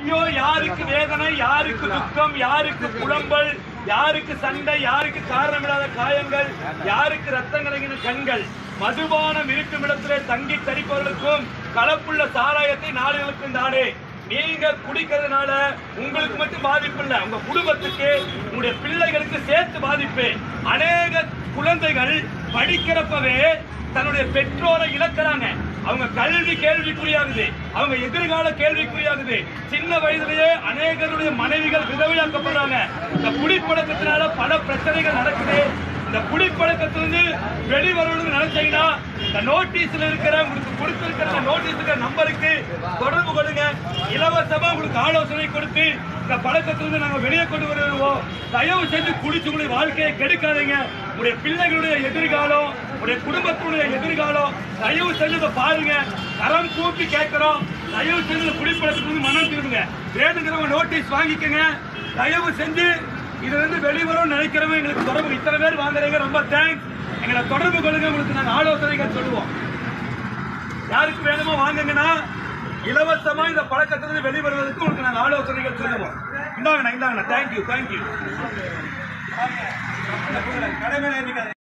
ஐயோ யாருக்கு வேதனை யாருக்கு துக்கம் யாருக்கு புலம்பல் யாருக்கு சண்டை யாருக்கு காரணமில்லாத காயங்கள் யாருக்கு ரத்தம் கலங்கின கண்கள் மதுபானம் இருக்கும் இடத்திலே தங்கி தரிப்பவர்களுக்கும் கலப்புள்ள சாராயத்தை நாடுகளுக்கும் தானே நீங்க குடிக்கிறதுனால உங்களுக்கு மட்டும் பாதிப்பு இல்ல உங்க குடும்பத்துக்கு உங்களுடைய பிள்ளைகளுக்கு சேர்த்து பாதிப்பு அநேக குழந்தைகள் படிக்கிறப்பவே தன்னுடைய பெற்றோரை இழக்கிறாங்க அவங்க கல்வி கேள்விக்குறியாகுது அவங்க எதிர்கால கேள்விக்குறியாகுது சின்ன வயதிலேயே அநேகருடைய மனைவிகள் விதவையாக்கப்படுறாங்க இந்த குடிப்பழக்கத்தினால பல பிரச்சனைகள் நடக்குது இந்த குடிப்பழக்கத்திலிருந்து வெளிவரணும்னு நினைச்சீங்கன்னா இந்த நோட்டீஸ்ல இருக்கிற உங்களுக்கு கொடுத்திருக்கிற இந்த நோட்டீஸ் இருக்கிற நம்பருக்கு தொடர்பு கொள்ளுங்க இலவசமா உங்களுக்கு ஆலோசனை கொடுத்து இந்த பழக்கத்திலிருந்து நாங்க வெளியே கொண்டு வருவோம் தயவு செஞ்சு குடிச்சு உங்களுடைய வாழ்க்கையை கெடுக்காதீங்க உங்களுடைய பிள்ளைகளுடைய எதிர்காலம் உங்களுடைய குடும்பத்துடைய எதிர்காலம் தயவு செஞ்சு இதை பாருங்க கரம் கூப்பி கேட்கிறோம் தயவு செஞ்சு இந்த குடிப்பழக்கத்திலிருந்து மனம் திரும்புங்க வேணுங்கிறவங்க நோட்டீஸ் வாங்கிக்கோங்க தயவு செஞ்சு இதுல இருந்து வெளிவரும் நினைக்கிறவங்க எங்களுக்கு தொடர்பு இத்தனை பேர் வாங்குறீங்க ரொம்ப தேங்க்ஸ் எங்களை தொடர்பு கொள்ளுங்க உங்களுக்கு நாங்க ஆலோசனைகள் சொல்லுவோம் யாருக்கு வேணுமோ வாங்குங்கன்னா இலவசமா இந்த பழக்கத்திலிருந்து வெளிவருவதற்கு உங்களுக்கு நாங்க ஆலோசனைகள் சொல்லுவோம் இந்தாங்கண்ணா இந்தாங்கண்ணா தேங்க்யூ தேங்க்யூ